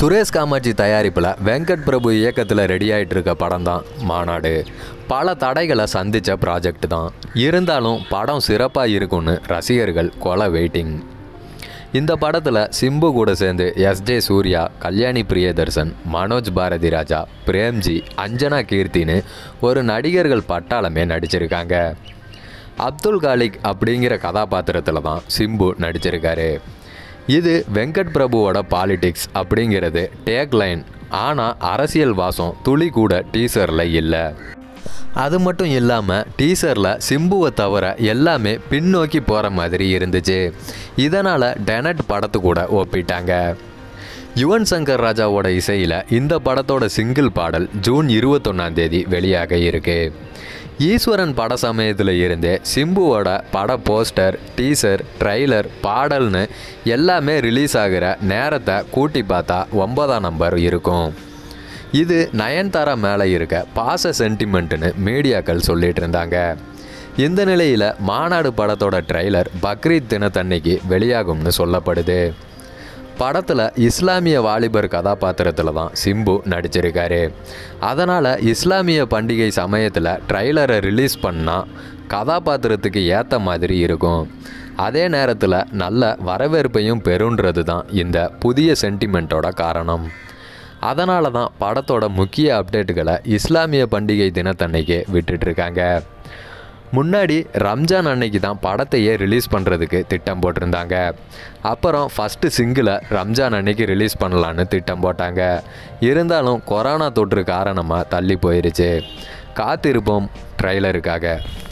சுரேஷ் காமாட்சி தயாரிப்பில் வெங்கட் பிரபு இயக்கத்தில் ரெடி ஆயிட்டு இருக்க படம் தான் மாநாடு பல தடைகளை சந்தித்த ப்ராஜெக்ட் தான் இருந்தாலும் படம் சிறப்பாக இருக்கும்னு ரசிகர்கள் கொலை வெயிட்டிங் இந்த படத்தில் சிம்பு கூட சேர்ந்து எஸ்ஜே சூர்யா கல்யாணி பிரியதர்சன் மனோஜ் பாரதி ராஜா பிரேம்ஜி அஞ்சனா கீர்த்தின்னு ஒரு நடிகர்கள் பட்டாளமே நடிச்சிருக்காங்க அப்துல் காலிக் அப்படிங்கிற கதாபாத்திரத்தில் தான் சிம்பு நடிச்சிருக்காரு இது வெங்கட் பிரபுவோட பாலிடிக்ஸ் அப்படிங்கிறது டேக்லைன் ஆனால் அரசியல் வாசம் துளி கூட டீசரில் இல்லை அது மட்டும் இல்லாமல் டீசரில் சிம்புவை தவிர எல்லாமே பின்னோக்கி போகிற மாதிரி இருந்துச்சு இதனால் டெனட் படத்து கூட ஒப்பிட்டாங்க யுவன் சங்கர் ராஜாவோட இசையில் இந்த படத்தோட சிங்கிள் பாடல் ஜூன் இருபத்தொன்னாம் தேதி வெளியாக இருக்கு ஈஸ்வரன் பட சமயத்தில் இருந்தே சிம்புவோட பட போஸ்டர் டீசர் ட்ரைலர் பாடல்னு எல்லாமே ரிலீஸ் ஆகிற நேரத்தை கூட்டி பார்த்தா ஒன்பதாம் நம்பர் இருக்கும் இது நயன்தாரா மேலே இருக்க பாச சென்டிமெண்ட்டுன்னு மீடியாக்கள் சொல்லிட்டு இருந்தாங்க இந்த நிலையில் மாநாடு படத்தோட ட்ரைலர் பக்ரீத் தினத்தன்னைக்கு வெளியாகும்னு சொல்லப்படுது படத்தில் இஸ்லாமிய வாலிபர் கதாபாத்திரத்தில் தான் சிம்பு நடிச்சிருக்காரு அதனால் இஸ்லாமிய பண்டிகை சமயத்தில் ட்ரைலரை ரிலீஸ் பண்ணால் கதாபாத்திரத்துக்கு ஏற்ற மாதிரி இருக்கும் அதே நேரத்தில் நல்ல வரவேற்பையும் பெறுன்றது தான் இந்த புதிய சென்டிமெண்ட்டோட காரணம் அதனால தான் படத்தோட முக்கிய அப்டேட்டுகளை இஸ்லாமிய பண்டிகை தினத்தன்னைக்கே விட்டுட்ருக்காங்க முன்னாடி ரம்ஜான் அன்னைக்கு தான் படத்தையே ரிலீஸ் பண்ணுறதுக்கு திட்டம் போட்டிருந்தாங்க அப்புறம் ஃபஸ்ட்டு சிங்கிளை ரம்ஜான் அன்னைக்கு ரிலீஸ் பண்ணலான்னு திட்டம் போட்டாங்க இருந்தாலும் கொரோனா தொற்று காரணமாக தள்ளி போயிருச்சு காத்திருப்போம் ட்ரைலருக்காக